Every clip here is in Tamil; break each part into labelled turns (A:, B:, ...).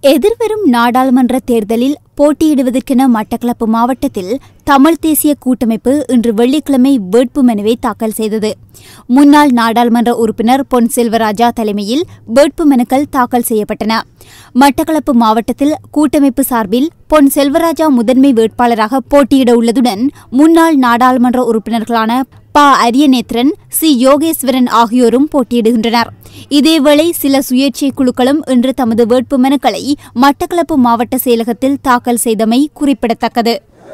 A: எதிர்வரும் நாடாளுமன்ற தேர்தலில் போட்டியிடுவதற்கென மட்டக்களப்பு மாவட்டத்தில் தமிழ் தேசிய கூட்டமைப்பு இன்று வெள்ளிக்கிழமை வேட்புமனுவை தாக்கல் செய்தது முன்னாள் நாடாளுமன்ற உறுப்பினர் பொன் செல்வராஜா தலைமையில் வேட்புமனுக்கள் தாக்கல் செய்யப்பட்டன மட்டக்களப்பு மாவட்டத்தில் கூட்டமைப்பு சார்பில் பொன் செல்வராஜா முதன்மை வேட்பாளராக போட்டியிட உள்ளதுடன் முன்னாள் நாடாளுமன்ற உறுப்பினர்களான ப அரியநேத்திரன் சி யோகேஸ்வரன் ஆகியோரும் போட்டியிடுகின்றனர் இதேவேளை சில சுயேட்சை குழுக்களும் இன்று தமது வேட்புமனுக்களை மட்டக்களப்பு மாவட்ட செயலகத்தில் தாக்கல் செய்தமை குறிப்பிடத்தக்கது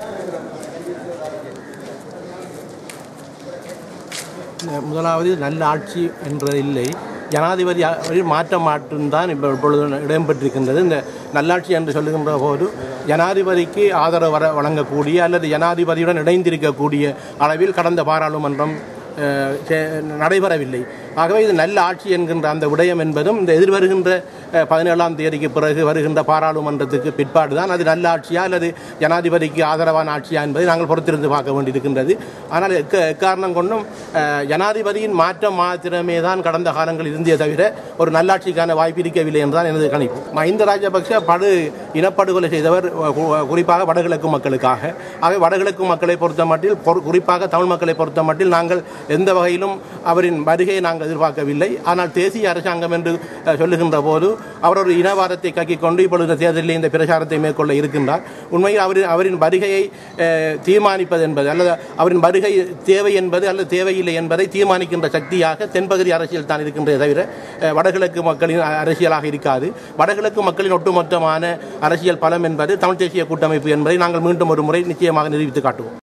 B: முதலாவது நல்ல ஆட்சி என்றது இல்லை ஜனாதிபதி ஆ- மாற்றம் மாற்றம்தான் இப்போ இப்பொழுது இடம்பெற்றிருக்கின்றது இந்த நல்லாட்சி என்று சொல்லுகின்ற போது ஜனாதிபதிக்கு ஆதரவு வர வழங்கக்கூடிய அல்லது ஜனாதிபதியுடன் இணைந்திருக்கக்கூடிய அளவில் கடந்த பாராளுமன்றம் அஹ், சே- நடைபெறவில்லை ஆகவே இது நல்ல ஆட்சி என்கின்ற அந்த விடயம் என்பதும் இந்த எதிர்வருகின்ற அஹ், பதினேழாம் தேதிக்கு பிறகு வருகின்ற பாராளுமன்றத்துக்கு பிற்பாடு தான் அது நல்ல ஆட்சியா அல்லது ஜனாதிபதிக்கு ஆதரவான ஆட்சியா என்பதை நாங்கள் பொறுத்திருந்து பார்க்க வேண்டியிருக்கின்றது ஆனால் எக்க எக்காரணம் கொண்டும் அஹ், ஜனாதிபதியின் மாற்றம் மாத்திரமே தான் கடந்த காலங்கள் இருந்தே தவிர ஒரு நல்லாட்சிக்கான வாய்ப்பு இருக்கவில்லை என்றுதான் எனது கணிப்பு மஹிந்த ராஜபக்ஷ படு இனப்படுகொலை செய்தவர் அஹ், கு- குறிப்பாக வடகிழக்கு மக்களுக்காக ஆகவே வடகிழக்கு மக்களை பொறுத்த மட்டில் பொறு- குறிப்பாக தமிழ் மக்களை பொறுத்த மட்டில் நாங்கள் எந்த வகையிலும் அவரின் வருகையை நாங்கள் எதிர்பார்க்கவில்லை ஆனால் தேசிய அரசாங்கம் என்று அஹ், சொல்லுகின்ற போது அவர் ஒரு இனவாதத்தை கக்கிக் கொண்டு இப்பொழுது இந்த தேர்தலில் இந்த பிரச்சாரத்தை மேற்கொள்ள இருக்கின்றார் உண்மையில் அவரின் அவரின் வருகையை அஹ், தீர்மானிப்பது என்பது அல்லது அவரின் வருகை தேவை என்பது அல்லது தேவையில்லை என்பதை தீர்மானிக்கின்ற சக்தியாக தென்பகுதி அரசியல் தான் இருக்கின்றதே தவிர அஹ், வடகிழக்கு மக்களின் அ- அரசியலாக இருக்காது வடகிழக்கு மக்களின் ஒட்டுமொத்தமான அரசியல் பலம் என்பது தமிழ் தேசிய கூட்டமைப்பு என்பதை நாங்கள் மீண்டும் ஒரு முறை நிச்சயமாக நிரூபித்து காட்டுவோம்